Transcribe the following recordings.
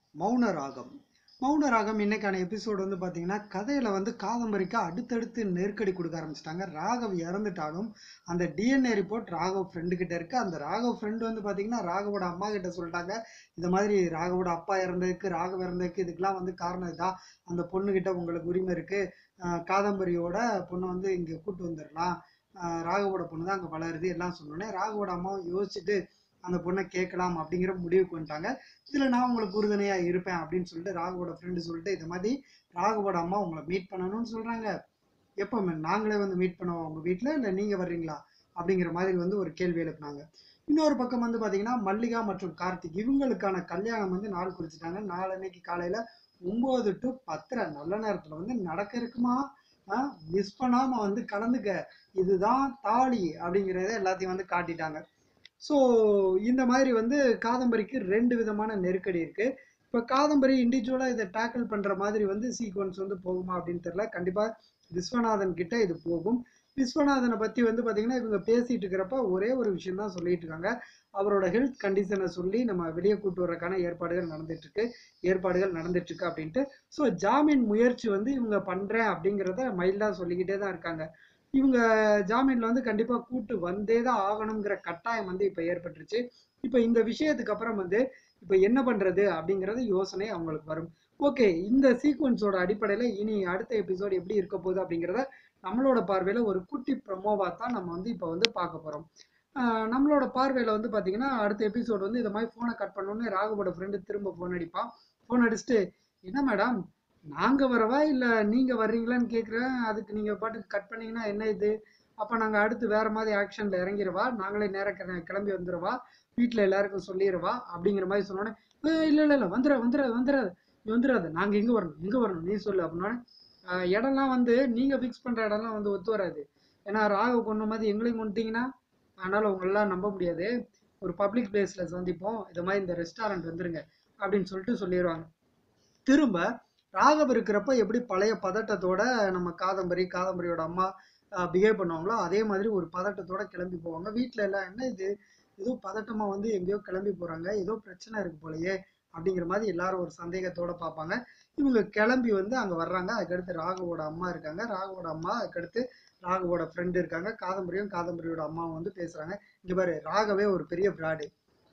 மௌன ராகம் மௌன ராகம் இன்னைக்கான எபிசோடு வந்து பார்த்தீங்கன்னா கதையில் வந்து காதம்பரிக்கு அடுத்தடுத்து நெருக்கடி கொடுக்க ஆரம்பிச்சிட்டாங்க ராகவ் இறந்துட்டாலும் அந்த டிஎன்ஏ ரிப்போர்ட் ராகவ் ஃப்ரெண்டு கிட்ட இருக்கு அந்த ராகவ் ஃப்ரெண்டு வந்து பார்த்தீங்கன்னா ராகவோட அம்மா கிட்ட சொல்லிட்டாங்க இந்த மாதிரி ராகவோட அப்பா இறந்ததுக்கு ராகவ் இறந்ததுக்கு இதுக்கெல்லாம் வந்து காரணம் இதான் அந்த பொண்ணுகிட்ட உங்களுக்கு உரிமை இருக்கு ஆஹ் காதம்பரியோட பொண்ணை வந்து இங்கே கூட்டு வந்துடலாம் ஆஹ் ராகவோட பொண்ணு தான் அங்கே வளருது எல்லாம் சொன்னோன்னே ராகவோட அம்மாவும் யோசிச்சுட்டு அந்த பொண்ணை கேட்கலாம் அப்படிங்கிற முடிவுக்கு வந்துட்டாங்க இதில் நான் உங்களுக்கு உறுதுணையாக இருப்பேன் அப்படின்னு சொல்லிட்டு ராகவோட ஃப்ரெண்டு சொல்லிட்டு இது மாதிரி ராகவோட அம்மா உங்களை மீட் பண்ணணும்னு சொல்கிறாங்க எப்போ நாங்களே வந்து மீட் பண்ணுவோம் உங்கள் வீட்டில் இல்லை நீங்கள் வர்றீங்களா அப்படிங்கிற மாதிரி வந்து ஒரு கேள்வி எழுப்புனாங்க இன்னொரு பக்கம் வந்து பார்த்தீங்கன்னா மல்லிகா மற்றும் கார்த்திக் இவங்களுக்கான கல்யாணம் வந்து நாள் குறிச்சிட்டாங்க நாளன்னைக்கு காலையில் ஒம்பது டு பத்தரை நல்ல நேரத்தில் வந்து நடக்க இருக்குமா மிஸ் பண்ணாமல் வந்து கலந்துக்க இதுதான் தாலி அப்படிங்கிறத எல்லாத்தையும் வந்து காட்டிட்டாங்க ஸோ இந்த மாதிரி வந்து காதம்பரிக்கு ரெண்டு விதமான நெருக்கடி இருக்கு இப்போ காதம்பரி இண்டிவிஜுவலாக இதை டேக்கிள் பண்ணுற மாதிரி வந்து சீக்வன்ஸ் வந்து போகுமா அப்படின்னு தெரியல கண்டிப்பாக விஸ்வநாதன் கிட்ட இது போகும் விஸ்வநாதனை பற்றி வந்து பார்த்தீங்கன்னா இவங்க பேசிட்டு இருக்கிறப்ப ஒரே ஒரு விஷயம் தான் சொல்லிட்டு இருக்காங்க அவரோட ஹெல்த் கண்டிஷனை சொல்லி நம்ம வெளியே கூட்டு வர்றதுக்கான ஏற்பாடுகள் நடந்துட்டு இருக்கு ஏற்பாடுகள் நடந்துட்டு இருக்கு அப்படின்ட்டு ஸோ ஜாமீன் முயற்சி வந்து இவங்க பண்றேன் அப்படிங்கிறத மைல்டாக சொல்லிக்கிட்டே தான் இருக்காங்க இவங்க ஜாமீன்ல வந்து கண்டிப்பா கூட்டு வந்தே தான் ஆகணுங்கிற கட்டாயம் வந்து இப்ப ஏற்பட்டுருச்சு இப்ப இந்த விஷயத்துக்கு அப்புறம் வந்து இப்ப என்ன பண்றது அப்படிங்கறது யோசனை அவங்களுக்கு வரும் ஓகே இந்த சீக்வன்ஸோட அடிப்படையில இனி அடுத்த எபிசோடு எப்படி இருக்க போகுது அப்படிங்கிறத நம்மளோட பார்வையில ஒரு குட்டி ப்ரமோவா தான் நம்ம வந்து இப்ப வந்து பார்க்க போறோம் ஆஹ் நம்மளோட பார்வையில வந்து பாத்தீங்கன்னா அடுத்த எபிசோடு வந்து இந்த மாதிரி போனை கட் பண்ணோன்னே ராகுவோட ஃப்ரெண்டு திரும்ப போன் அடிப்பான் போன் அடிச்சுட்டு என்ன மேடம் நாங்க வரவா இல்ல நீங்க வர்றீங்களான்னு கேக்குறேன் அதுக்கு நீங்க பாட்டுக்கு கட் பண்ணீங்கன்னா என்ன இது அப்ப நாங்க அடுத்து வேற மாதிரி ஆக்ஷன்ல இறங்கிடவா நாங்களே நேரம் கிள- கிளம்பி வந்துடவா வீட்டுல எல்லாருக்கும் சொல்லிடவா அப்படிங்கிற மாதிரி சொன்னோன்னே "ஏய், இல்ல இல்ல இல்ல வந்துட வந்துட வந்துடாது நீ வந்துடாது நாங்க எங்க வரணும் எங்க வரணும் நீ சொல்லு அப்படின்னோடனே "ஆஹ், இடம்லாம் வந்து நீங்க ஃபிக்ஸ் பண்ற இடம்லாம் வந்து ஒத்து வராது ஏன்னா ராகவ கொண்ட மாதிரி எங்களையும் கொண்டுட்டீங்கன்னா அதனால உங்களெல்லாம் நம்ப முடியாது ஒரு பப்ளிக் பிளேஸ்ல சந்திப்போம் இது மாதிரி இந்த ரெஸ்டாரண்ட் வந்துருங்க அப்படின்னு சொல்லிட்டு சொல்லிடுவாங்க திரும்ப ராகவ் இருக்கிறப்ப எப்படி பழைய பதட்டத்தோட நம்ம காதம்பரி காதம்பரியோட அம்மா பிஹேவ் பண்ணுவாங்களோ அதே மாதிரி ஒரு பதட்டத்தோட கிளம்பி போவாங்க வீட்டில் எல்லாம் என்ன இது ஏதோ பதட்டமா வந்து எங்கேயோ கிளம்பி போறாங்க ஏதோ பிரச்சனை இருக்கு போலயே அப்படிங்கிற மாதிரி எல்லாரும் ஒரு சந்தேகத்தோட பார்ப்பாங்க இவங்க கிளம்பி வந்து அங்க வர்றாங்க அதுக்கடுத்து ராகவோட அம்மா இருக்காங்க ராகவோட அம்மா அதுக்கடுத்து ராகவோட ஃப்ரெண்டு இருக்காங்க காதம்பரியும் காதம்பரியோட அம்மாவும் வந்து பேசுறாங்க இங்க பாரு ராகவே ஒரு பெரிய ஃப்ராடு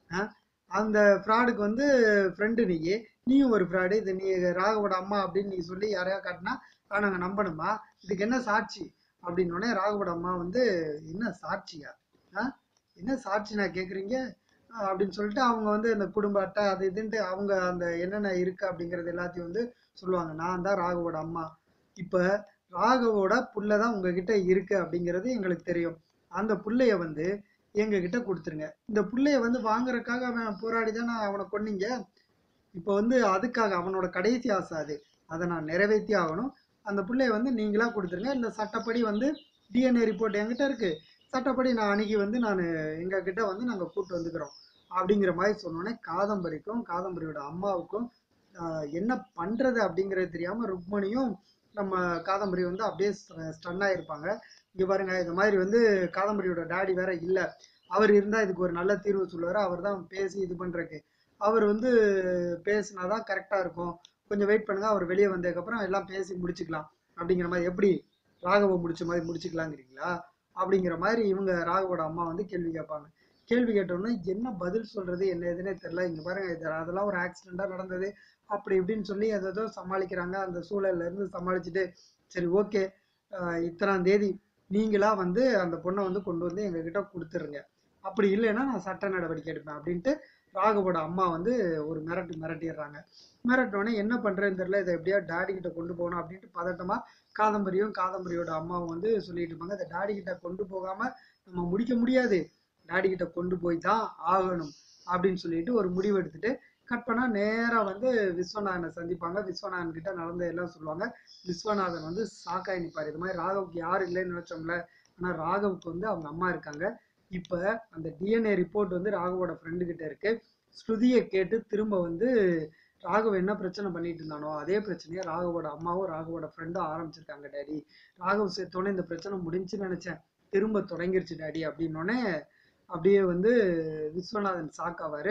அந்த ஃப்ராடுக்கு வந்து ஃப்ரெண்டு நீயே நீயும் ஒரு ஃப்ராடு இது நீ ராகவோட அம்மா அப்படின்னு நீ சொல்லி யாரையா காட்டினா "ஆ, நாங்க நம்பணுமா இதுக்கு என்ன சாட்சி அப்படின்னோடனே ராகவோட அம்மா வந்து என்ன சாட்சியா ஆ என்ன சாட்சி நான் கேட்குறீங்க அப்படின்னு சொல்லிட்டு அவங்க வந்து அந்த குடும்ப அட்டை அது இதுன்ட்டு அவங்க அந்த என்னென்ன இருக்கு அப்படிங்கிறது எல்லாத்தையும் வந்து சொல்லுவாங்க நான் தான் ராகவோட அம்மா இப்போ ராகவோட புள்ள தான் உங்ககிட்ட இருக்கு அப்படிங்கிறது எங்களுக்கு தெரியும் அந்த புள்ளைய வந்து எங்ககிட்ட கொடுத்துருங்க இந்த புள்ளைய வந்து வாங்குறதுக்காக அவன் போராடி தானே அவனை கொன்னீங்க இப்போ வந்து அதுக்காக அவனோட கடைசி ஆசை அது அதை நான் நிறைவேற்றி ஆகணும் அந்த பிள்ளைய வந்து நீங்களா கொடுத்துருங்க இல்லை சட்டப்படி வந்து டிஎன்ஏ ரிப்போர்ட் என்கிட்ட இருக்கு சட்டப்படி நான் அணுகி வந்து நான் எங்க கிட்ட வந்து நாங்கள் கூட்டு வந்துக்கிறோம் அப்படிங்கிற மாதிரி சொன்னோன்னே காதம்பரிக்கும் காதம்பரியோட அம்மாவுக்கும் ஆஹ், என்ன பண்றது அப்படிங்கிறது தெரியாம ருக்மணியும் நம்ம காதம்பரி வந்து அப்படியே ஸ்டன் ஆயிருப்பாங்க இங்க பாருங்க இந்த மாதிரி வந்து காதம்பரியோட டாடி வேற இல்ல அவர் இருந்தா இதுக்கு ஒரு நல்ல தீர்வு சொல்லுவாரு அவர் தான் பேசி இது பண்றதுக்கு அவர் வந்து பேசினாதான் கரெக்டா இருக்கும் கொஞ்சம் வெயிட் பண்ணுங்க அவர் வெளியே வந்ததுக்கப்புறம் எல்லாம் பேசி முடிச்சுக்கலாம் அப்படிங்கிற மாதிரி எப்படி ராகவ முடிச்ச மாதிரி முடிச்சுக்கலாங்கிறீங்களா அப்படிங்கிற மாதிரி இவங்க ராகவோட அம்மா வந்து கேள்வி கேட்பாங்க கேள்வி கேட்டோன்னே என்ன பதில் சொல்றது என்ன எதுனே தெரியல இங்க பாருங்க இது அதெல்லாம் ஒரு ஆக்சிடென்டா நடந்தது அப்படி இப்படின்னு சொல்லி அதை ஏதோ சமாளிக்கிறாங்க அந்த சூழல்ல இருந்து சமாளிச்சுட்டு சரி ஓகே இத்தனாம் தேதி நீங்களா வந்து அந்த பொண்ணை வந்து கொண்டு வந்து எங்ககிட்ட கொடுத்துருங்க அப்படி இல்லைன்னா நான் சட்ட நடவடிக்கை எடுப்பேன் அப்படின்ட்டு ராகவோட அம்மா வந்து ஒரு மிரட்டு மிரட்டிடுறாங்க மிரட்டினோடனே என்ன பண்றேன்னு தெரியல இதை எப்படியா டாடி கிட்ட கொண்டு போகணும் அப்படின்ட்டு பதட்டமா காதம்பரியும் காதம்பரியோட அம்மாவும் வந்து சொல்லிட்டு இருப்பாங்க இந்த டாடி கிட்ட கொண்டு போகாம நம்ம முடிக்க முடியாது டாடி கிட்ட கொண்டு போய் தான் ஆகணும் அப்படின்னு சொல்லிட்டு ஒரு முடிவு எடுத்துட்டு கட் பண்ணா நேரா வந்து விஸ்வநாதனை சந்திப்பாங்க விஸ்வநாதன் கிட்ட நடந்த எல்லாம் சொல்லுவாங்க விஸ்வநாதன் வந்து சாக்காய் நிப்பாரு இது மாதிரி ராகவுக்கு யாரும் இல்லைன்னு நினைச்சோம்ல ஆனா ராகவுக்கு வந்து அவங்க அம்மா இருக்காங்க இப்ப அந்த டிஎன்ஏ ரிப்போர்ட் வந்து ராகவோட ஃப்ரெண்டு கிட்ட இருக்கு ஸ்ருதியை கேட்டு திரும்ப வந்து ராகவ் என்ன பிரச்சனை பண்ணிட்டு இருந்தானோ அதே பிரச்சனையை ராகவோட அம்மாவும் ராகவோட ஃப்ரெண்டும் ஆரம்பிச்சிருக்காங்க டாடி ராகவ் சேர்த்தோன்னே இந்த பிரச்சனை முடிஞ்சுன்னு நினைச்சேன் திரும்ப தொடங்கிருச்சு டாடி அப்படின்னோடனே அப்படியே வந்து விஸ்வநாதன் ஷாக் ஆவாரு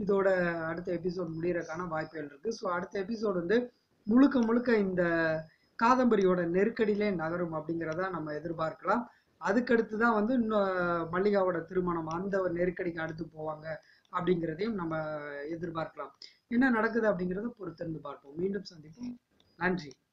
இதோட அடுத்த எபிசோட் முடியறதுக்கான வாய்ப்புகள் இருக்கு ஸோ அடுத்த எபிசோட் வந்து முழுக்க முழுக்க இந்த காதம்பரியோட நெருக்கடியிலே நகரும் அப்படிங்கிறத நம்ம எதிர்பார்க்கலாம் அதுக்கடுத்து தான் வந்து இன்னும் மல்லிகாவோட திருமணம் அந்த ஒரு நெருக்கடிக்கு அடுத்து போவாங்க அப்படிங்கிறதையும் நம்ம எதிர்பார்க்கலாம் என்ன நடக்குது அப்படிங்கிறத பொறுத்திருந்து பார்ப்போம் மீண்டும் சந்திப்போம் நன்றி